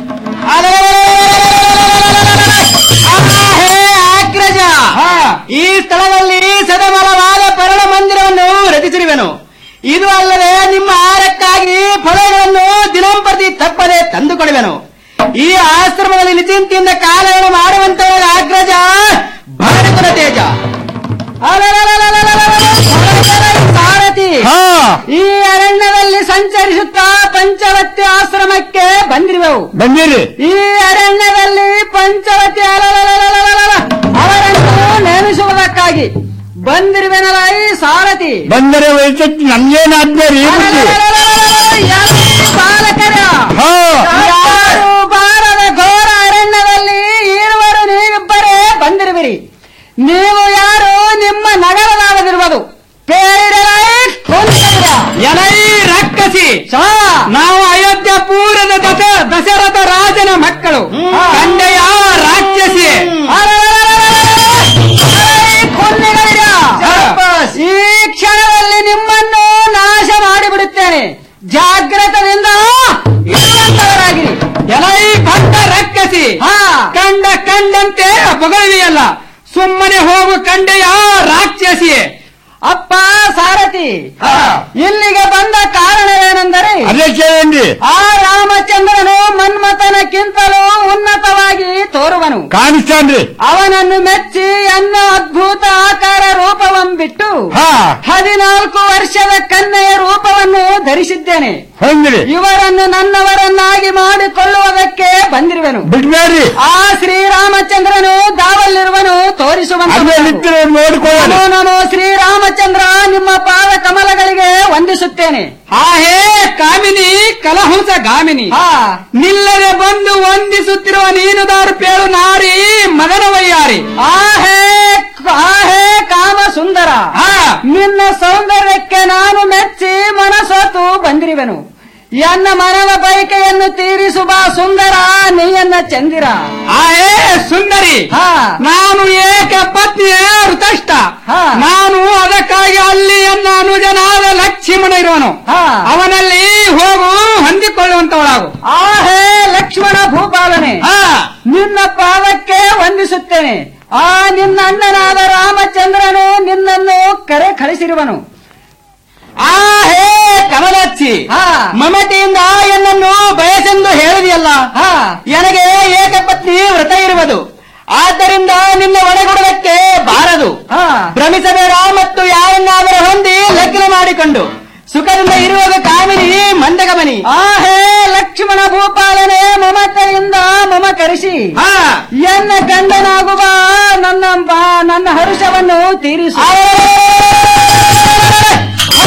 ಅಗ್ರಜ ಈ ಸ್ಥಳದಲ್ಲಿ ಸದಮಲವಾದ ಪರ್ಣ ಮಂದಿರವನ್ನು ರಚಿಸಿರುವೆನು ಇದು ಅಲ್ಲದೆ ನಿಮ್ಮ ಆಹಾರಕ್ಕಾಗಿ ಫಲಗಳನ್ನು ದಿನಂಪ್ರತಿ ತಪ್ಪದೆ ತಂದುಕೊಡುವೆನು ಈ ಆಶ್ರಮದಲ್ಲಿ ನಿಚಿಂತೆಯಿಂದ ಕಾಲವನ್ನು ಮಾಡುವಂತವರ ಅಗ್ರಜ ಭಾರತದ ತೇಜ ಸಾರಥಿ ಈ ಅರಣ್ಯದಲ್ಲಿ ಸಂಚರಿಸುತ್ತಾ ಪಂಚವತಿ ಆಶ್ರಮಕ್ಕೆ ಬಂದಿರುವೆವು ಬಂದಿರಿ ಈ ಅರಣ್ಯದಲ್ಲಿ ಪಂಚವತಿ ಅಲಲಲಲಲಲಲ ಅವರನ್ನು ನೇಮಿಸುವುದಕ್ಕಾಗಿ ಬಂದಿರುವೆನಲ್ಲ ಈ ಸಾರಥಿ ಬಂದರೆ ವೈದ್ಯಕ್ಕೆ ನಮ್ಗೇನಾದ್ಯ ರೀ ಬಾಲಕರ ಹಾ. ಯಾರು ಬಾರದ ಘೋರ ಅರಣ್ಯದಲ್ಲಿ ಇರುವರು ನೀವಿಬ್ಬರೇ ಬಂದಿರುವಿರಿ ನೀವು ಯಾರು ನಿಮ್ಮ ನಗರದಾಗದಿರುವುದು ಎಲೈ ರಕ್ಕಸಿ ನಾವು ಅಯೋಧ್ಯ ಪೂರದ ದಶ ದಶರಥ ರಾಜನ ಮಕ್ಕಳು ಕಂಡೆಯ ರಾಕ್ಷಸಿ ಕೊನ್ನೆಗಳಿರ ಈ ಕ್ಷಣದಲ್ಲಿ ನಿಮ್ಮನ್ನು ನಾಶ ಮಾಡಿಬಿಡುತ್ತೇನೆ ಜಾಗ್ರತದಿಂದ ಇರುವಂತವರಾಗಿರಿ ಎಲೈ ಭಕ್ತ ರಕ್ಕಸಿ ಕಂಡ ಕಂಡಂತೆ ಬಗಳಿಯಲ್ಲ ಸುಮ್ಮನೆ ಹೋಗು ಕಂಡೆಯ ರಾಕ್ಷಸಿ ಅಪ್ಪ ಸಾರಥಿ ಇಲ್ಲಿಗೆ ಬಂದ ಕಾರಣವೇನೆಂದರೆ ಅದೇ ಕೇಳಿ ಆ ರಾಮಚಂದ್ರನು ಮನ್ಮಥನಕ್ಕಿಂತಲೂ ಉನ್ನತವಾಗಿ ತೋರುವನು ಕಾಣಿಸ್ತಾನ್ರಿ ಅವನನ್ನು ಮೆಚ್ಚಿ ಅನ್ನ ಅದ್ಭುತ ಆಕಾರ ರೂಪವನ್ನು ಬಿಟ್ಟು ಹಾ. ಹದಿನಾಲ್ಕು ವರ್ಷದ ಕನ್ನೆಯ ರೂಪವನ್ನು ಧರಿಸಿದ್ದೇನೆ ಹೊಂದ್ರಿ ಇವರನ್ನು ನನ್ನವರನ್ನಾಗಿ ಮಾಡಿಕೊಳ್ಳುವುದಕ್ಕೆ ಬಂದಿರುವೆನು ಬಿಡ್ಬೇಡ್ರಿ ಆ ಶ್ರೀರಾಮಚಂದ್ರನು ದಾವಲ್ಲಿರುವನು ತೋರಿಸುವಂತ ಅಲ್ಲೇ ನಿಂತಿರೋ ನೋಡ್ಕೊಳ್ಳೋಣ ನಮೋ ನಮೋ ಶ್ರೀರಾಮಚಂದ್ರ ನಿಮ್ಮ ಪಾದ ಕಮಲಗಳಿಗೆ ವಂದಿಸುತ್ತೇನೆ ಆ ಹೇ ಕಾಮಿನಿ ಕಲಹುಂಸ ಗಾಮಿನಿ ನಿಲ್ಲದೆ ಬಂದು ವಂದಿಸುತ್ತಿರುವ ನೀನು ದಾರುಪೇಳು ನಾರಿ ಮದನವಯ್ಯಾರಿ ಆ ಹೇ ಆ ಹೇ ಕಾಮ ಸುಂದರ ನಿನ್ನ ಸೌಂದರ್ಯಕ್ಕೆ ನಾನು ಮೆಚ್ಚಿ ಮನಸೋತು ಬಂದಿರುವೆನು ಎನ್ನ ಮನವ ಬಯಕೆಯನ್ನು ತೀರಿಸುವ ಸುಂದರ ನೀಯನ್ನ ಚಂದಿರ ಆಯೇ ಸುಂದರಿ ನಾನು ಏಕ ಪತ್ನಿಯ ಋತಷ್ಟ ನಾನು ಅದಕ್ಕಾಗಿ ಅಲ್ಲಿ ಎನ್ನ ಅನುಜನಾದ ಲಕ್ಷ್ಮಣ ಇರುವನು ಅವನಲ್ಲಿ ಹೋಗು ಹೊಂದಿಕೊಳ್ಳುವಂತವಳಾಗು ಆ ಹೇ ಲಕ್ಷ್ಮಣ ಭೂಪಾಲನೆ ನಿನ್ನ ಪಾದಕ್ಕೆ ವಂದಿಸುತ್ತೇನೆ ಆ ನಿನ್ನ ಅಣ್ಣನಾದ ರಾಮಚಂದ್ರನು ನಿನ್ನನ್ನು ಕರೆ ಕಳಿಸಿರುವನು ಆ ಹೇ ಕಮಲಚ್ಚಿ ಮಮತೆಯಿಂದ ಎನ್ನನ್ನು ಬಯಸೆಂದು ಹೇಳಿದೆಯಲ್ಲ ನನಗೆ ಏಕಪತ್ನಿ ವ್ರತ ಇರುವುದು ಆದ್ದರಿಂದ ನಿನ್ನ ಒಳಗೊಡುವುದಕ್ಕೆ ಬಾರದು ಭ್ರಮಿಸಬೇಡ ಮತ್ತು ಯಾರನ್ನಾದರೂ ಹೊಂದಿ ಲಗ್ನ ಮಾಡಿಕೊಂಡು ಸುಖದಿಂದ ಇರುವಾಗ ಕಾಮಿನಿ ಮಂದಗಮನಿ ಆ ಹೇ ಲಕ್ಷ್ಮಣ ಭೂಪಾಲನೆ ಮಮತೆಯಿಂದ ಮಮ ಕರೆಸಿ ಎನ್ನ ಗಂಡನಾಗುವ ನನ್ನ ಬಾ- ನನ್ನ ಹರುಷವನ್ನು ತೀರಿಸು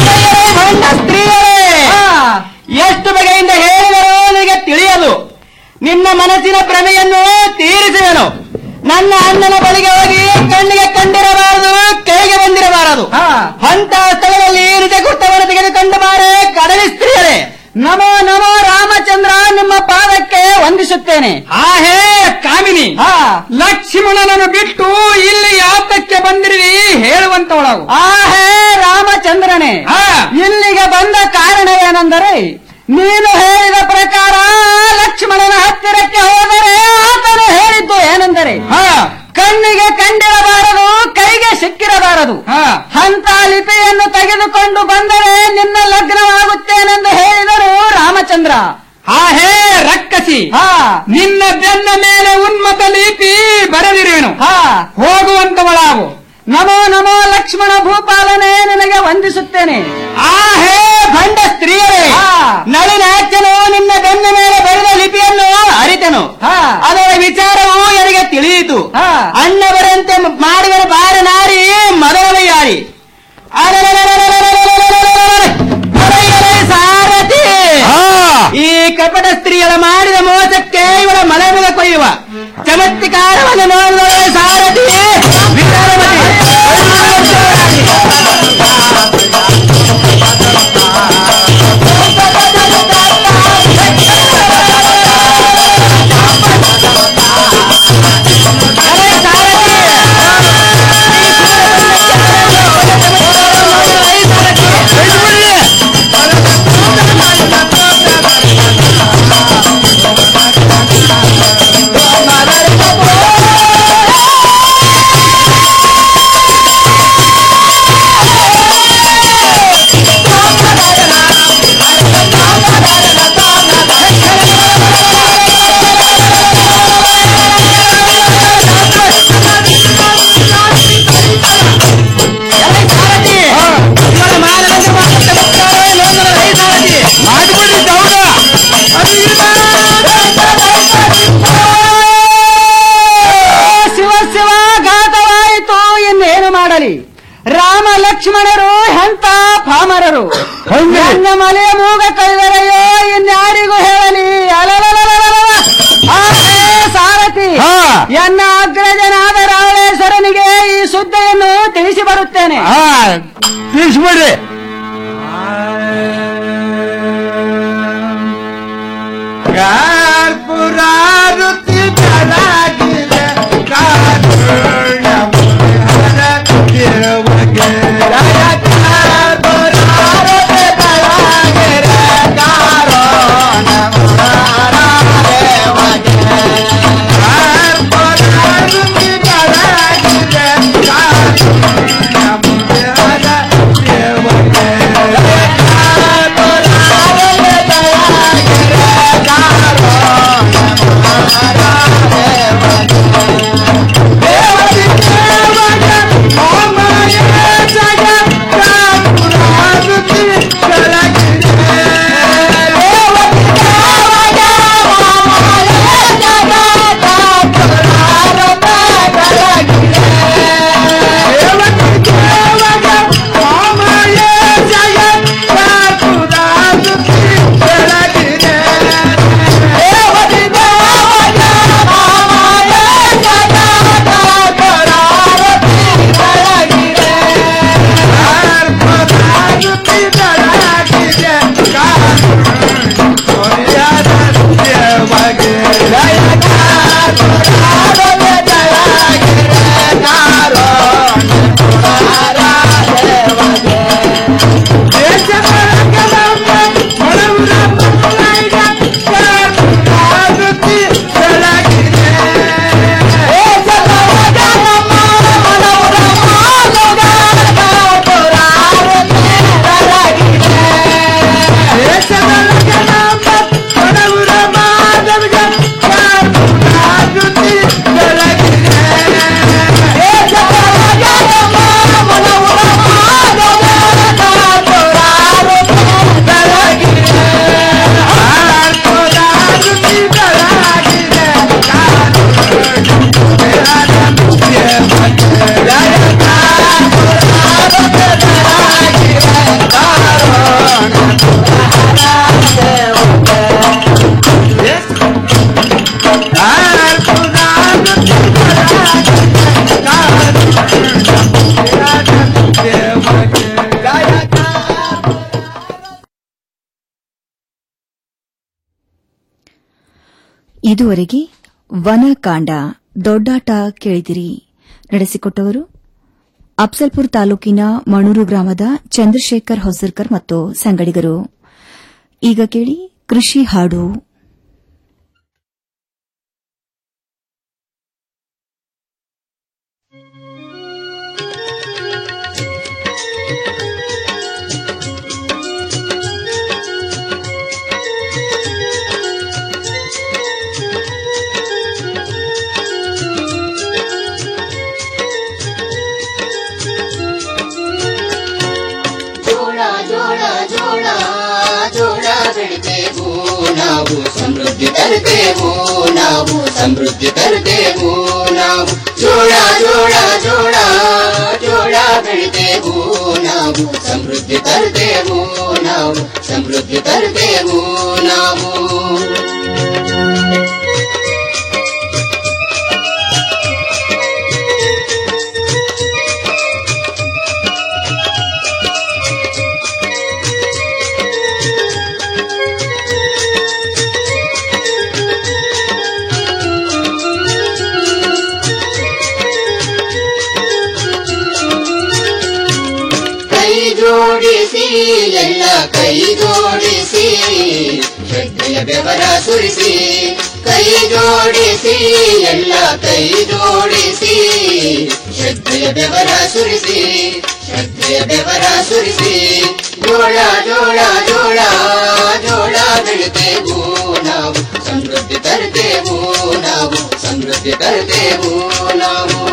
ಸ್ತ್ರೀಯರೇ ಎಷ್ಟು ಬಗೆಯಿಂದ ಹೇಳಿದರೂ ನನಗೆ ತಿಳಿಯಲು ನಿನ್ನ ಮನಸ್ಸಿನ ಭ್ರಮೆಯನ್ನು ತೀರಿಸುವೆನು ನನ್ನ ಅಣ್ಣನ ಬಳಿಗೆ ಹೋಗಿ ಕಣ್ಣಿಗೆ ಕಂಡಿರಬಾರದು ಕೈಗೆ ಬಂದಿರಬಾರದು ಅಂತ ಸ್ಥಳದಲ್ಲಿ ನಿಜ ಗುರ್ತವನ್ನು ತೆಗೆದುಕೊಂಡು ಬಾರೆ ಕಡಲಿ ಸ್ತ್ರೀಯರೇ ನಮೋ ನಮೋ ರಾಮಚಂದ್ರ ನಿಮ್ಮ ಪಾದಕ್ಕೆ ವಂದಿಸುತ್ತೇನೆ ಆ ಹೇ ಕಾಮಿನಿ ಲಕ್ಷ್ಮಣನನ್ನು ಬಿಟ್ಟು ಇಲ್ಲಿ ಯಾತಕ್ಕೆ ಬಂದಿರಿ ಹೇಳುವಂತವಳವು ಆ ಹೇ ರಾಮಚಂದ್ರನೇ ಇಲ್ಲಿಗೆ ಬಂದ ಕಾರಣ ಏನೆಂದರೆ ನೀನು ಹೇಳಿದ ಪ್ರಕಾರ ಲಕ್ಷ್ಮಣನ ಹತ್ತಿರಕ್ಕೆ ಹೋದರೆ ಆತನು ಹೇಳಿದ್ದು ಏನೆಂದರೆ ಕಣ್ಣಿಗೆ ಕಂಡಿರಬಾರದು ಕೈಗೆ ಸಿಕ್ಕಿರಬಾರದು ಅಂತ ಲಿಪಿಯನ್ನು ತೆಗೆದುಕೊಂಡು ಬಂದರೆ ನಿನ್ನ ಲಗ್ನವಾಗುತ್ತೇನೆಂದು ಹೇಳಿದರು ರಾಮಚಂದ್ರ ಆ ಹೇ ರಕ್ಕಸಿ ನಿನ್ನ ಬೆನ್ನ ಮೇಲೆ ಉನ್ಮತ ಲಿಪಿ ಬರೆದಿರುವೆನು ಹೋಗುವಂತವಳಾವು ನಮೋ ನಮೋ ಲಕ್ಷ್ಮಣ ಭೂಪಾಲನೆ ನಿನಗೆ ವಂದಿಸುತ್ತೇನೆ ಆ ಹೇ ಭಂಡ ಸ್ತ್ರೀಯರೇ ನಳಿನಾಚನು ನಿನ್ನ ಬೆನ್ನ ಮೇಲೆ ಬರೆದ ಲಿಪಿಯನ್ನು ಅರಿತನು ಅದರ ವಿಚಾರವು ನನಗೆ ತಿಳಿಯಿತು ಅಣ್ಣವರಂತೆ ಮಾಡಿದರ ಬಾರ ನಾರಿ ಮೊದಲ ಯಾರಿ ಸಾರಥಿ ಈ ಕಪಟ ಸ್ತ್ರೀಯರ ಮಾಡಿದ ಮೋಸಕ್ಕೆ ಇವಳ ಮಲಮುಗ ಕೊಯ್ಯುವ ಚಮತ್ಕಾರವನ್ನು ನೋಡಿದವಳೆ ಸಾರಥಿ ಶಿವ ಶಿವ ಘಾತವಾಯಿತು ಇನ್ನೇನು ಮಾಡಲಿ ರಾಮ ಲಕ್ಷ್ಮಣರು ಎಂತ ಪಾಮರರು ನನ್ನ ಮಲೆಯ ಮೂಗ ಕೈದರೆಯೋ ಇನ್ಯಾರಿಗೂ ಹೇಳಲಿ ಅಲಲಲಲಲಲ. ಆ ಹೇ ಸಾರಥಿ ಎನ್ನ ಅಗ್ರಜನಾದ ರಾವಳೇಶ್ವರನಿಗೆ ಈ ಸುದ್ದಿಯನ್ನು ತಿಳಿಸಿ ಬರುತ್ತೇನೆ ತಿಳಿಸ್ಬಿಡ್ರಿ ಕರ್ಪುರಾರುತಿ ಬೆಳಗಿದೆ ಕಾರುಣ್ಯ ಮುನಿಹರ ತಿರುವಗೆ ಕರ್ಪುರಾರುತಿ ಬೆಳಗಿದೆ ಕಾರುಣ್ಯ ಮುನಿಹರ ದೇವಗೆ ಕರ್ಪುರಾರುತಿ ಬೆಳಗಿದೆ ಕಾರುಣ್ಯ ಮುನಿಹರ ದೇವಗೆ ಕರ್ಪುರಾರುತಿ ಬೆಳಗಿದೆ ಕಾರುಣ್ಯ ಇದುವರೆಗೆ ವನಕಾಂಡ ದೊಡ್ಡಾಟ ಕೇಳಿದಿರಿ ನಡೆಸಿಕೊಟ್ಟವರು ಅಫ್ಸಲ್ಪುರ್ ತಾಲೂಕಿನ ಮಣೂರು ಗ್ರಾಮದ ಚಂದ್ರಶೇಖರ್ ಹೊಸರ್ಕರ್ ಮತ್ತು ಸಂಗಡಿಗರು ಈಗ ಕೇಳಿ ಕೃಷಿ ಹಾಡು ಜೋಳ ಜೋಳ ಜೋಳ ಜೋಳ ಬೆಳಿತೇವು ನಾವು ಸಮೃದ್ಧಿ ತರುತ್ತೇವು ನಾವು ಸಮೃದ್ಧಿ ತರುತ್ತೇವು ನಾವು ಜೋಳ ಜೋಳ ಜೋಳ ಜೋಳ ಬೆಳಿತೇವು ನಾವು ಸಮೃದ್ಧಿ ತರುತ್ತೇವು ನಾವು ಸಮೃದ್ಧಿ ತರುತ್ತೇವು ನಾವು ಕೈ ಜೋಡಿಸಿ ಎಲ್ಲ ಕೈ ಜೋಡಿಸಿ ಶ್ರದ್ಧೆಯ ಬೆವರ ಸುರಿಸಿ ಕೈ ಜೋಡಿಸಿ ಎಲ್ಲ ಕೈ ಜೋಡಿಸಿ ಶ್ರದ್ಧೆಯ ಬೆವರ ಸುರಿಸಿ ಶ್ರದ್ಧೆಯ ಬೆವರ ಸುರಿಸಿ ಜೋಳ ಜೋಳ ಜೋಳ ಜೋಳ ಬೆಳಿತೇವು ನಾವು ಸಮೃದ್ಧಿ ತರುತ್ತೇವು ನಾವು ಸಮೃದ್ಧಿ ತರುತ್ತೇವು ನಾವು